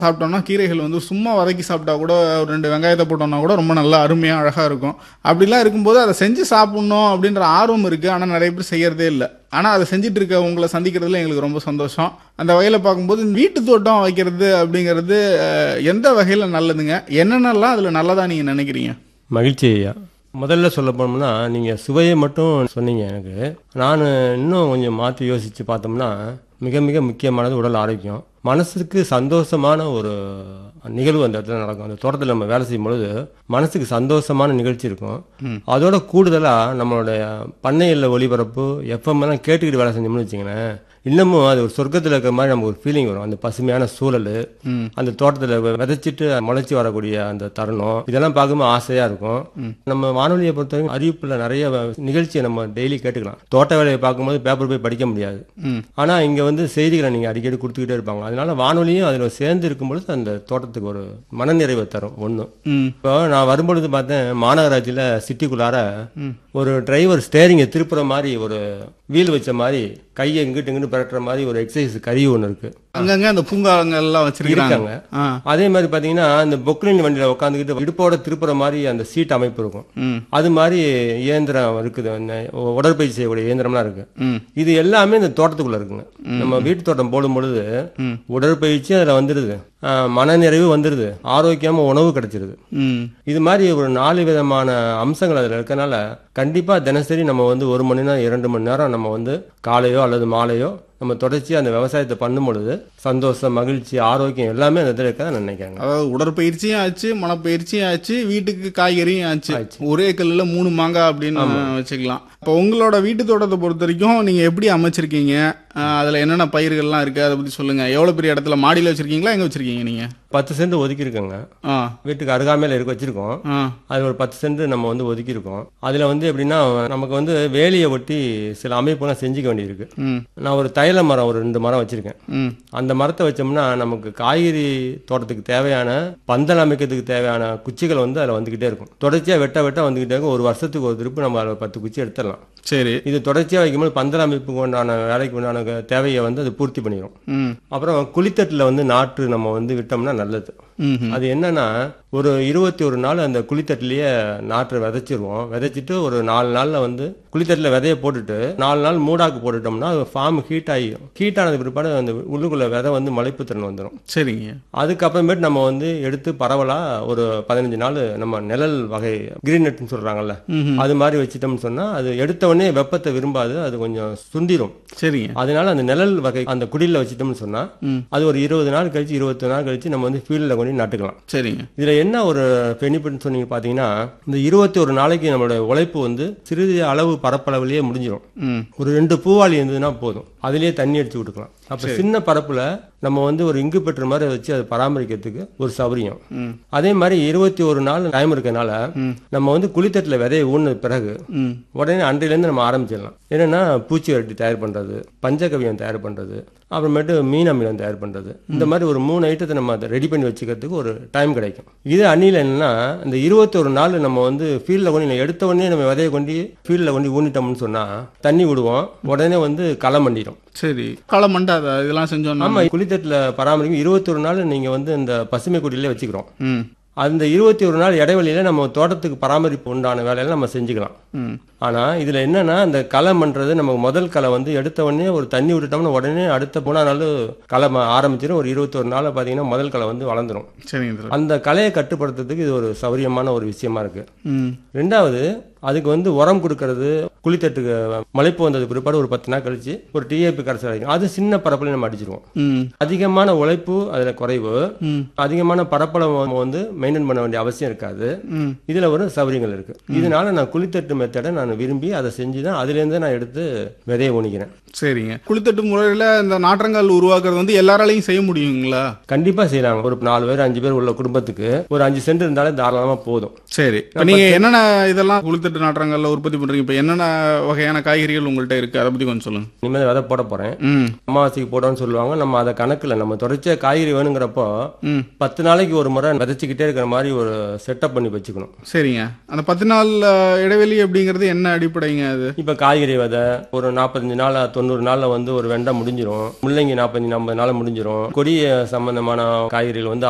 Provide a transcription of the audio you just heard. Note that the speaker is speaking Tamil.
சாப்பிட்டோம்னா கீரைகள் வந்து சும்மா வதக்கி சாப்பிட்டா கூட ஒரு ரெண்டு வெங்காயத்தை போட்டோம்னா கூட ரொம்ப நல்லா அருமையாக அழகாக இருக்கும் அப்படிலாம் இருக்கும்போது அதை செஞ்சு சாப்பிட்ணும் அப்படின்ற ஆர்வம் இருக்குது ஆனால் நிறைய பேர் செய்யறதே இல்லை ஆனால் அதை செஞ்சுட்டு இருக்க உங்களை சந்திக்கிறதுல எங்களுக்கு ரொம்ப சந்தோஷம் அந்த வகையில் பார்க்கும்போது வீட்டு தோட்டம் வைக்கிறது அப்படிங்கிறது அஹ், எந்த வகையில் நல்லதுங்க என்னென்னலாம் அதில் நல்லதா நீங்கள் நினைக்கிறீங்க மகிழ்ச்சி ஐயா முதல்ல சொல்ல போனோம்னா நீங்கள் சுவையை மட்டும் சொன்னீங்க எனக்கு நான் இன்னும் கொஞ்சம் மாற்றி யோசித்து பார்த்தோம்னா மிக மிக முக்கியமானது உடல் ஆரோக்கியம் மனசுக்கு சந்தோஷமான ஒரு நிகழ்வு அந்த இடத்துல நடக்கும் அந்த தோட்டத்தில் நம்ம வேலை செய்யும் பொழுது மனசுக்கு சந்தோஷமான நிகழ்ச்சி இருக்கும் அதோட கூடுதலாக நம்மளுடைய பண்ணையில் ஒளிபரப்பு எஃப்எம் எல்லாம் கேட்டுக்கிட்டு வேலை செஞ்சோம்னு வச்சுங்களேன் இன்னமும் அது ஒரு சொர்க்கத்தில் இருக்கிற மாதிரி நமக்கு ஒரு ஃபீலிங் வரும் அந்த பசுமையான சூழல் அந்த தோட்டத்தில் விதைச்சிட்டு முளைச்சி வரக்கூடிய அந்த தருணம் இதெல்லாம் பார்க்கும்போது ஆசையாக இருக்கும் நம்ம வானொலியை பொறுத்தவரைக்கும் அறிவிப்பில் நிறைய நிகழ்ச்சியை நம்ம டெய்லி கேட்டுக்கலாம் தோட்ட வேலையை பார்க்கும்போது பேப்பர் போய் படிக்க முடியாது ஆனால் இங்கே வந்து செய்திகளை நீங்கள் அடிக்கடி கொடுத்துக்கிட்டே இருப்பாங்க அதனால வானொலியும் அதில் சேர்ந்து இருக்கும் பொழுது அந்த தோட்டத்துக்கு ஒரு மனநிறைவை தரும் ஒன்று ம் இப்போ நான் வரும்பொழுது பார்த்தேன் மாநகராட்சியில் சிட்டிக்குள்ளார ஒரு டிரைவர் ஸ்டேரிங்கை திருப்புற மாதிரி ஒரு வீல் வச்ச மாதிரி கையை இங்கிட்டு இங்கிட்டு பரட்டுற மாதிரி ஒரு எக்ஸசைஸ் கருவி ஒன்று இருக்கு அங்கங்க அந்த பூங்காங்கள் எல்லாம் வச்சிருக்காங்க இருக்காங்க ஆ அதே மாதிரி பார்த்தீங்கன்னா இந்த பொக்லின் வண்டியில் உட்காந்துக்கிட்டு இடுப்போட திருப்புற மாதிரி அந்த சீட் அமைப்பு இருக்கும் ம் அது மாதிரி இயந்திரம் இருக்குது அந்த உடற்பயிற்சி செய்யக்கூடிய இயந்திரம்லாம் இருக்கு ம் இது எல்லாமே இந்த தோட்டத்துக்குள்ள இருக்குங்க நம்ம வீட்டு தோட்டம் போடும் பொழுது உடற்பயிற்சி அதில் வந்துடுது ஆஹ் மனநிறைவு வந்துடுது ஆரோக்கியமா உணவு கிடைச்சிருது ம் இது மாதிரி ஒரு நாலு விதமான அம்சங்கள் அதில் இருக்கனால கண்டிப்பாக தினசரி நம்ம வந்து ஒரு மணி நேரம் இரண்டு மணி நேரம் நம்ம வந்து காலையோ அல்லது மாலையோ நம்ம தொடர்ச்சி அந்த விவசாயத்தை பண்ணும் பொழுது சந்தோஷம் மகிழ்ச்சி ஆரோக்கியம் எல்லாமே அந்த இதில் இருக்கதான் நான் நினைக்கிறேங்க அதாவது உடற்பயிற்சியும் ஆச்சு மனப்பயிற்சியும் ஆச்சு வீட்டுக்கு காய்கறியும் ஆச்சு ஒரே கல்லுல மூணு மாங்காய் அப்படின்னு வச்சுக்கலாம் இப்போ உங்களோட வீட்டு தோட்டத்தை பொறுத்த வரைக்கும் நீங்க எப்படி அமைச்சிருக்கீங்க அஹ் அதுல என்னென்ன பயிர்கள்லாம் இருக்கு அதை பத்தி சொல்லுங்க எவ்வளவு பெரிய இடத்துல மாடியில வச்சிருக்கீங்களா எங்க வச்சிருக்கீங்க நீங்க பத்து சென்ட் ஒதுக்கி இருக்கோங்க ஆ வீட்டுக்கு அருகாமையில் இருக்க வச்சிருக்கோம் ஆ அது ஒரு பத்து சென்ட் நம்ம வந்து ஒதுக்கியிருக்கோம் அதில் வந்து எப்படின்னா நமக்கு வந்து வேலியை ஒட்டி சில அமைப்புலாம் செஞ்சுக்க வேண்டியிருக்கு ம் நான் ஒரு தைல மரம் ஒரு ரெண்டு மரம் வச்சிருக்கேன் ம் அந்த மரத்தை வச்சோம்னா நமக்கு காய்கறி தோட்டத்துக்கு தேவையான பந்தல் அமைக்கிறதுக்கு தேவையான குச்சிகள் வந்து அதில் வந்துக்கிட்டே இருக்கும் தொடர்ச்சியாக வெட்ட வெட்ட வந்துக்கிட்டே இருக்கும் ஒரு வருஷத்துக்கு ஒரு திருப்பு நம்ம அதில் பத்து குச்சி எடுத்துடலாம் சரி இது தொடர்ச்சியாக வைக்கும்போது பந்தல் அமைப்புக்கு உண்டான வேலைக்கு உண்டான தேவையை வந்து அது பூர்த்தி பண்ணிடும் ம் அப்புறம் குளித்தட்டில் வந்து நாற்று நம்ம வந்து விட்டோம்னா நல்லது ம் அது என்னன்னா ஒரு இருபத்தி ஒரு நாள் அந்த குளித்தட்டிலேயே நாற்றை விதைச்சிருவோம் விதைச்சிட்டு ஒரு நாலு நாளில் வந்து குளித்தட்டில் விதைய போட்டுட்டு நாலு நாள் மூடாக்கு போட்டுட்டோம்னா ஃபார்ம் ஹீட் ஆகி ஹீட் ஆனது பிற்பாடு அந்த உள்ளுக்குள்ள விதை வந்து மலைப்பு திறன் வந்துடும் சரிங்க அதுக்கப்புறமேட்டு நம்ம வந்து எடுத்து பரவலாக ஒரு பதினஞ்சு நாள் நம்ம நிழல் வகை கிரீன் நெட்னு சொல்கிறாங்கல்ல அது மாதிரி வச்சிட்டோம்னு சொன்னால் அது எடுத்த உடனே வெப்பத்தை விரும்பாது அது கொஞ்சம் சுண்டிரும் சரிங்க அதனால அந்த நிழல் வகை அந்த குடியில் வச்சிட்டோம்னு சொன்னா அது ஒரு இருபது நாள் கழிச்சு இருபத்தி நாள் கழிச்சு நம்ம வந்து ஃபீல்டில் கொண்டு நட்டுக்கலாம் சரிங்க இதுல என்ன ஒரு பெனிஃபிட்னு சொன்னீங்க பாத்தீங்கன்னா இந்த இருபத்தி ஒரு நாளைக்கு நம்மளோட உழைப்பு வந்து சிறிது அளவு பரப்பளவுலயே முடிஞ்சிடும் ம் ஒரு ரெண்டு பூவாளி இருந்ததுன்னா போதும் அதுலயே தண்ணி அடிச்சு விட்டுக்கலாம் அப்ப சின்ன பரப்புல நம்ம வந்து ஒரு இங்கு பெற்ற மாதிரி வச்சு அதை பராமரிக்கிறதுக்கு ஒரு சௌகரியம் ம் அதே மாதிரி இருபத்தி ஒரு நாள் டைம் இருக்கனால நம்ம வந்து குளித்தட்டில் விதையை ஊன பிறகு ம் உடனே அன்றையிலேருந்து நம்ம ஆரம்பிச்சிடலாம் என்னன்னா பூச்சி வரட்டி தயார் பண்ணுறது பஞ்சகவியம் தயார் பண்ணுறது அப்புறமேட்டு மீன் அமிலம் தயார் பண்ணுறது இந்த மாதிரி ஒரு மூணு ஐட்டத்தை நம்ம அதை ரெடி பண்ணி வச்சுக்கிறதுக்கு ஒரு டைம் கிடைக்கும் இது அணியில் என்னன்னா இந்த இருபத்தொரு நாள் நம்ம வந்து ஃபீல்டில் கொண்டு எடுத்த உடனே நம்ம விதையை கொண்டு ஃபீல்டில் கொண்டு ஊனிட்டோம்னு சொன்னால் தண்ணி விடுவோம் உடனே வந்து களை மண்டிடும் சரி களை மண்டாத இதெல்லாம் செஞ்சோம்னா ஆமா குளித்தட்டில் பராமரிக்கும் இருபத்தொரு நாள் நீங்கள் வந்து இந்த பசுமை குடியிலே வச்சுக்கிறோம் ம் அந்த இருபத்தி ஒரு நாள் இடைவெளியில நம்ம தோட்டத்துக்கு பராமரிப்பு உண்டான வேலையெல்லாம் நம்ம செஞ்சுக்கலாம் ம் ஆனா இதுல என்னன்னா இந்த களை பண்றது நமக்கு முதல் களை வந்து எடுத்த உடனே ஒரு தண்ணி விட்டுட்டோம்னா உடனே அடுத்த போன நாள் களை ம- ஆரம்பிச்சிடும் ஒரு இருபத்தொரு நாள் பாத்தீங்கன்னா முதல் களை வந்து வளர்ந்துரும் சரிங்க தல. அந்த களையை கட்டுப்படுத்துறதுக்கு இது ஒரு சௌரியமான ஒரு விஷயமா இருக்கு ம் ரெண்டாவது அதுக்கு வந்து உரம் கொடுக்கறது குளித்தட்டுக்கு மலைப்பு வந்தது பிற்பாடு ஒரு பத்து நாள் கழிச்சு ஒரு டிஏபி கரைசல் அடிக்கும் அது சின்ன பரப்புல நம்ம அடிச்சிருவோம் ம் அதிகமான உழைப்பு அதுல குறைவு ம் அதிகமான பரப்பளவு நம்ம வந்து மெயின்டைன் பண்ண வேண்டிய அவசியம் இருக்காது ம் இதுல ஒரு சௌகரியங்கள் இருக்கு இதனால நான் குளித்தட்டு மெத்தடை நான் விரும்பி அதை செஞ்சு தான் அதுலேருந்து நான் எடுத்து விதையை ஊனிக்கிறேன் சரிங்க குளித்தட்டு முறையில் இந்த நாற்றங்கால் உருவாக்குறது வந்து எல்லாராலையும் செய்ய முடியுங்களா கண்டிப்பா செய்யலாம் ஒரு நாலு பேர் அஞ்சு பேர் உள்ள குடும்பத்துக்கு ஒரு அஞ்சு சென்ட் இருந்தாலே தாராளமா போதும் சரி இப்போ நீங்கள் என்னென்ன இதெல்லாம் குளித்தட்டு நாற்றங்கால்ல உற்பத்தி பண்ணுறீங்க இப்போ என்னென்ன வகையான காய்கறிகள் உங்கள்கிட்ட இருக்குது அதை பற்றி கொஞ்சம் சொல்லுங்க இனிமேல் விதை போட போறேன் ம் அமாவாசைக்கு போடணும்னு சொல்லுவாங்க நம்ம அதை கணக்குல நம்ம தொடர்ச்சியா காய்கறி வேணுங்கிறப்போ ம் பத்து நாளைக்கு ஒரு முறை விதைச்சிக்கிட்டே இருக்கிற மாதிரி ஒரு செட்டப் பண்ணி வச்சுக்கணும் சரிங்க அந்த பத்து நாள் அஹ், இடைவெளி அப்படிங்கிறது என்ன என்ன அடிப்படைங்க அது இப்போ காய்கறி விதை ஒரு நாற்பத்தஞ்சு நாள் தொண்ணூறு நாளில் வந்து ஒரு வெண்டை முடிஞ்சிரும் முள்ளங்கி நாற்பத்தஞ்சு ஐம்பது நாள் முடிஞ்சிரும் கொடிய சம்பந்தமான காய்கறிகள் வந்து